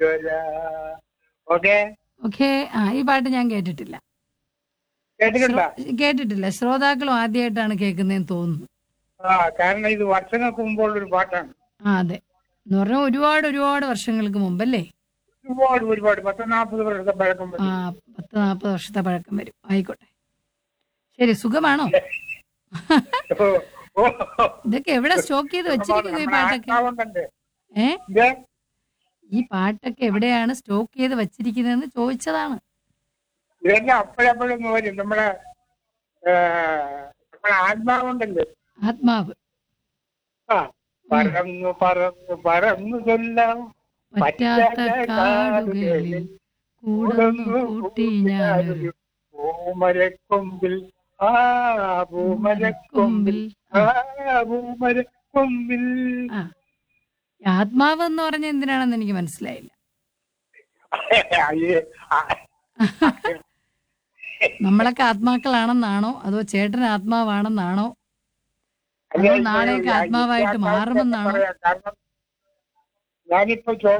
Okay okay ആ ഈ പാട്ട് ഞാൻ കേട്ടിട്ടില്ല കേട്ടിട്ടുണ്ടോ ശ്രോ- കേട്ടിട്ടില്ല ശ്രോതാക്കളും ആദ്യമായിട്ടാണ് കേൾക്കുന്നതെന്ന് തോന്നുന്നു ആ കാരണം ഇത് വർഷങ്ങൾക്ക് മുമ്പുള്ള ഒരു പാട്ടാണ് ആ അതെ എന്ന് പറഞ്ഞാൽ ഒരുപാട് ഒരുപാട് വർഷങ്ങൾക്ക് മുമ്പല്ലേ ഒരുപാട് ഒരുപാട് പത്ത് നാൽപ്പത് വർഷത്തെ പഴക്കം ആ വരും. പത്ത് നാൽപ്പത് വർഷത്തെ പഴക്കം വരും ആയിക്കോട്ടെ ശരി സുഖമാണോ ഓ, ഓ, ഇതൊക്കെ എവിടെ സ്റ്റോക്ക് ചെയ്ത് വെച്ചിരിക്കുന്നു ഈ നമ്മുടെ പാട്ടൊക്കെ ആത്മാവുണ്ടല്ലേ? ഏ ഇത് ഈ പാട്ടൊക്കെ എവിടെയാണ് സ്റ്റോക്ക് ചെയ്ത് വെച്ചിരിക്കുന്നതെന്ന് ചോദിച്ചതാണ് ഇതെല്ലാം അപ്പോഴപ്പോഴൊന്ന് വരും നമ്മുടെ ആ, നമ്മുടെ ആത്മാവുണ്ടല്ലേ ആത്മാവ് ആ പറന്നു പറന്നു പറന്നു ചൊല്ലാം പറ്റാത്ത കാടുകളിൽ കൂടുന്നു കൂട്ടി ഞാനൊരു പൂമരക്കൊമ്പിൽ ആ പൂമരക്കൊമ്പിൽ ആ പൂമരക്കൊമ്പിൽ ആ ഈ ആത്മാവ് എന്ന് പറഞ്ഞ എന്തിനാണെന്ന് എനിക്ക് മനസ്സിലായില്ല അയ്യേ, ആ, നമ്മളൊക്കെ ആത്മാക്കളാണെന്നാണോ അതോ ചേട്ടൻ ആത്മാവാണെന്നാണോ അയ്യേ, അതോ നാളെയൊക്കെ ഈ ആത്മാവായിട്ട് ആത്മാവിനെ മാറുമെന്നാണോ പറയാം. കാരണം ഞാനിപ്പോ ചോ